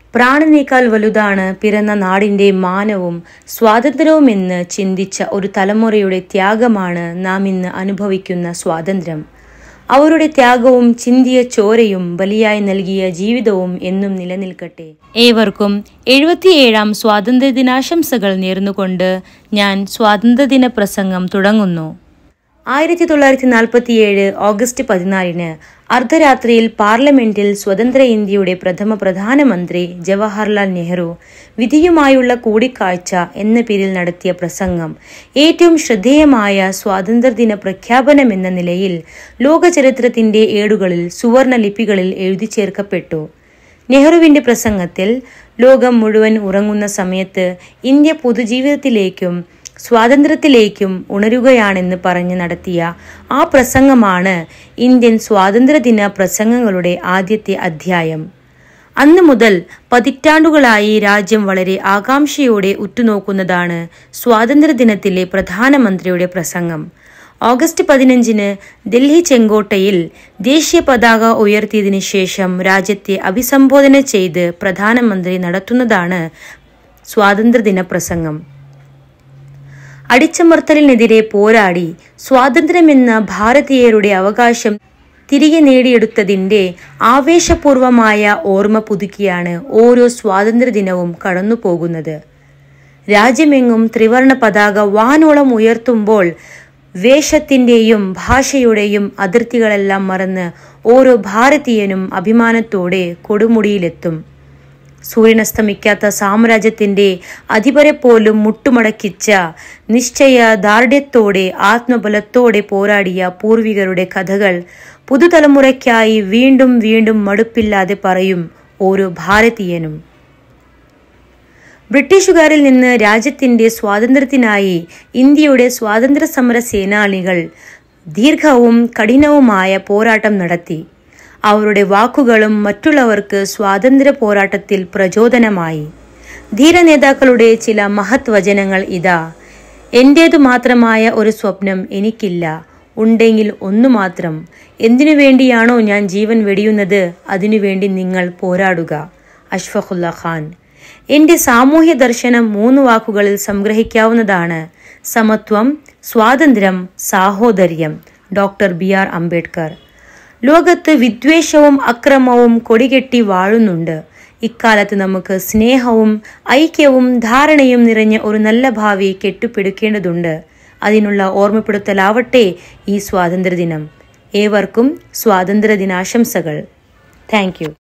പ്രാണനേക്കാൾ വലുതാണ് പിറന്ന നാടിന്റെ മാനവും സ്വാതന്ത്ര്യവുമെന്ന് ചിന്തിച്ച ഒരു തലമുറയുടെ ത്യാഗമാണ് നാം ഇന്ന് അനുഭവിക്കുന്ന സ്വാതന്ത്ര്യം അവരുടെ ത്യാഗവും ചിന്തിയ ചോരയും ബലിയായി നൽകിയ ജീവിതവും എന്നും നിലനിൽക്കട്ടെ ഏവർക്കും എഴുപത്തിയേഴാം സ്വാതന്ത്ര്യ ദിനാശംസകൾ നേർന്നുകൊണ്ട് ഞാൻ സ്വാതന്ത്ര്യദിന പ്രസംഗം തുടങ്ങുന്നു ആയിരത്തി തൊള്ളായിരത്തി നാൽപ്പത്തിയേഴ് ഓഗസ്റ്റ് പതിനാലിന് അർദ്ധരാത്രിയിൽ പാർലമെന്റിൽ സ്വതന്ത്ര ഇന്ത്യയുടെ പ്രഥമ പ്രധാനമന്ത്രി ജവഹർലാൽ നെഹ്റു വിധിയുമായുള്ള കൂടിക്കാഴ്ച എന്ന പേരിൽ നടത്തിയ പ്രസംഗം ഏറ്റവും ശ്രദ്ധേയമായ സ്വാതന്ത്ര്യദിന പ്രഖ്യാപനം എന്ന നിലയിൽ ലോകചരിത്രത്തിന്റെ ഏടുകളിൽ സുവർണ ലിപികളിൽ എഴുതി ചേർക്കപ്പെട്ടു നെഹ്റുവിന്റെ പ്രസംഗത്തിൽ ലോകം മുഴുവൻ ഉറങ്ങുന്ന സമയത്ത് ഇന്ത്യ പൊതുജീവിതത്തിലേക്കും സ്വാതന്ത്ര്യത്തിലേക്കും ഉണരുകയാണെന്ന് പറഞ്ഞ് നടത്തിയ ആ പ്രസംഗമാണ് ഇന്ത്യൻ സ്വാതന്ത്ര്യദിന പ്രസംഗങ്ങളുടെ ആദ്യത്തെ അധ്യായം അന്ന് മുതൽ പതിറ്റാണ്ടുകളായി രാജ്യം വളരെ ആകാംക്ഷയോടെ ഉറ്റുനോക്കുന്നതാണ് സ്വാതന്ത്ര്യദിനത്തിലെ പ്രധാനമന്ത്രിയുടെ പ്രസംഗം ഓഗസ്റ്റ് പതിനഞ്ചിന് ഡൽഹി ചെങ്കോട്ടയിൽ ദേശീയ പതാക ഉയർത്തിയതിനു ശേഷം രാജ്യത്തെ അഭിസംബോധന ചെയ്ത് പ്രധാനമന്ത്രി നടത്തുന്നതാണ് സ്വാതന്ത്ര്യദിന പ്രസംഗം അടിച്ചമർത്തലിനെതിരെ പോരാടി സ്വാതന്ത്ര്യമെന്ന ഭാരതീയരുടെ അവകാശം തിരികെ നേടിയെടുത്തതിന്റെ ആവേശപൂർവമായ ഓർമ്മ പുതുക്കിയാണ് ഓരോ സ്വാതന്ത്ര്യദിനവും കടന്നുപോകുന്നത് രാജ്യമെങ്ങും ത്രിവർണ പതാക വാനോളം ഉയർത്തുമ്പോൾ വേഷത്തിന്റെയും ഭാഷയുടെയും അതിർത്തികളെല്ലാം മറന്ന് ഓരോ ഭാരതീയനും അഭിമാനത്തോടെ കൊടുമുടിയിലെത്തും സൂര്യനസ്തമിക്കാത്ത സാമ്രാജ്യത്തിന്റെ അധിപരെ പോലും മുട്ടുമടക്കിച്ച നിശ്ചയ ദാർഢ്യത്തോടെ ആത്മബലത്തോടെ പോരാടിയ പൂർവികരുടെ കഥകൾ പുതുതലമുറയ്ക്കായി വീണ്ടും വീണ്ടും മടുപ്പില്ലാതെ പറയും ഓരോ ഭാരതീയനും ബ്രിട്ടീഷുകാരിൽ നിന്ന് രാജ്യത്തിന്റെ സ്വാതന്ത്ര്യത്തിനായി ഇന്ത്യയുടെ സ്വാതന്ത്ര്യ സമര സേനാനികൾ ദീർഘവും കഠിനവുമായ പോരാട്ടം നടത്തി അവരുടെ വാക്കുകളും മറ്റുള്ളവർക്ക് സ്വാതന്ത്ര്യ പോരാട്ടത്തിൽ പ്രചോദനമായി ധീരനേതാക്കളുടെ ചില മഹത് വചനങ്ങൾ ഇതാ എന്റേതു മാത്രമായ ഒരു സ്വപ്നം എനിക്കില്ല ഉണ്ടെങ്കിൽ ഒന്നു മാത്രം എന്തിനു വേണ്ടിയാണോ ഞാൻ ജീവൻ വെടിയുന്നത് അതിനുവേണ്ടി നിങ്ങൾ പോരാടുക അഷ്ഫഖുല്ല ഖാൻ എന്റെ സാമൂഹ്യ ദർശനം മൂന്ന് വാക്കുകളിൽ സംഗ്രഹിക്കാവുന്നതാണ് സമത്വം സ്വാതന്ത്ര്യം സാഹോദര്യം ഡോക്ടർ ബി ആർ അംബേദ്കർ ലോകത്ത് വിദ്വേഷവും അക്രമവും കൊടികെട്ടി വാഴുന്നുണ്ട് ഇക്കാലത്ത് നമുക്ക് സ്നേഹവും ഐക്യവും ധാരണയും നിറഞ്ഞ ഒരു നല്ല ഭാവി കെട്ടിപ്പിടിക്കേണ്ടതുണ്ട് അതിനുള്ള ഓർമ്മപ്പെടുത്തലാവട്ടെ ഈ സ്വാതന്ത്ര്യദിനം ഏവർക്കും സ്വാതന്ത്ര്യദിനാശംസകൾ താങ്ക് യു